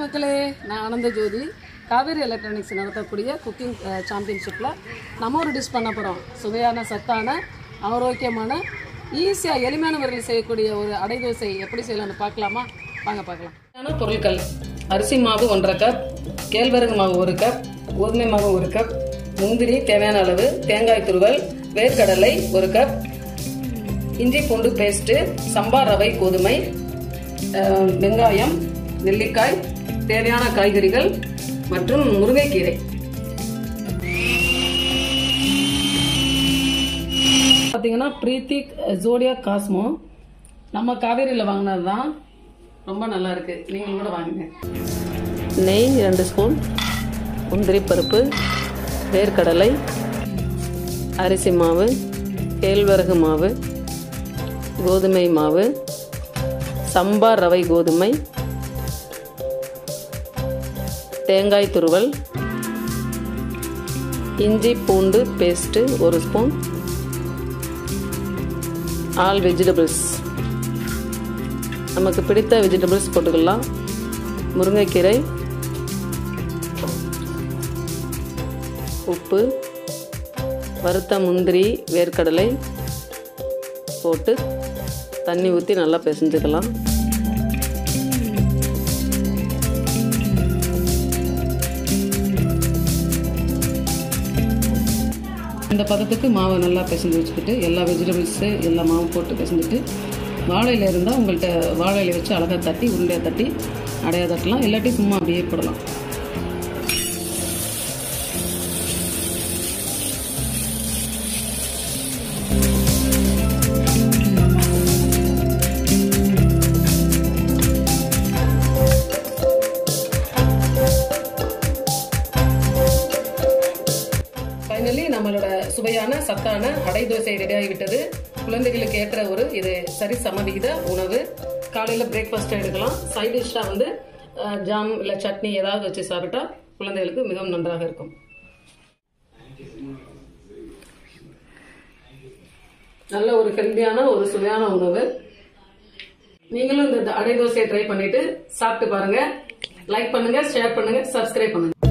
மக்களே நான் ஆனந்த ஜோதி காவேரி எலக்ட்ரானிக்ஸ் நடத்தக்கூடிய குக்கிங் சாம்பியன்ஷிப்பில் நம்ம ஒரு டிஷ் பண்ண போகிறோம் சுவையான சத்தான ஆரோக்கியமான ஈஸியாக எளிமையான முறையில் செய்யக்கூடிய ஒரு அடை தோசை எப்படி செய்யலாம்னு பார்க்கலாமா வாங்க பார்க்கலாம் தேவையான பொருட்கள் அரிசி மாவு ஒன்றரை கப் கேழ்வரகு மாவு ஒரு கப் கோதுமை மாவு ஒரு கப் முந்திரி தேவையான அளவு தேங்காய் துருவல் வேர்க்கடலை ஒரு கப் இஞ்சி பூண்டு பேஸ்ட்டு சம்பா ரவை கோதுமை அஹ், வெங்காயம் நெல்லிக்காய் தேவையான காய்கறிகள் மற்றும் முருங்கைக்கீரை பார்த்தீங்கன்னா பிரீத்தி ஜோடியா காஸ்மோ நம்ம காவேரியில் வாங்கினது தான் ரொம்ப நல்லா இருக்கு நீங்களும் கூட வாங்குங்க நெய் ரெண்டு ஸ்பூன் முந்திரி பருப்பு வேர்க்கடலை அரிசி மாவு கேழ்வரகு மாவு கோதுமை மாவு சம்பா ரவை கோதுமை தேங்காய் துருவல் இஞ்சி பூண்டு பேஸ்ட்டு ஒரு ஸ்பூன் ஆல் வெஜிடபிள்ஸ் நமக்கு பிடித்த வெஜிடபிள்ஸ் போட்டுக்கலாம் முருங்கைக்கீரை உப்பு வறுத்த முந்திரி வேர்க்கடலை போட்டு தண்ணி ஊற்றி நல்லா பிசைஞ்சுக்கலாம் இந்த பதத்துக்கு மாவை நல்லா பிசைஞ்சு வச்சுக்கிட்டு எல்லா வெஜிடபிள்ஸு எல்லா மாவும் போட்டு பிசைஞ்சிட்டு வாழையில இருந்தால் உங்கள்கிட்ட வாழையில வச்சு அழகாக தட்டி உருண்டையாக தட்டி அடையாக தட்டலாம் இல்லாட்டி சும்மா அப்படியே போடலாம் ஃபைனலி நம்மளோட சுவையான சத்தான அடை தோசை ரெடி ஆகிவிட்டது குழந்தைகளுக்கு ஏற்ற ஒரு இது சரி சமவிகித உணவு காலையில் பிரேக்ஃபாஸ்ட் எடுக்கலாம் சைட் டிஷ்ஷாக வந்து அஹ், ஜாம் இல்லை சட்னி ஏதாவது வச்சு சாப்பிட்டா குழந்தைகளுக்கு மிகவும் நன்றாக இருக்கும் நல்ல ஒரு ஹெல்த்தியான ஒரு சுவையான உணவு நீங்களும் இந்த அடை தோசையை ட்ரை பண்ணிட்டு சாப்பிட்டு பாருங்க லைக் பண்ணுங்க ஷேர் பண்ணுங்க சப்ஸ்கிரைப் பண்ணுங்க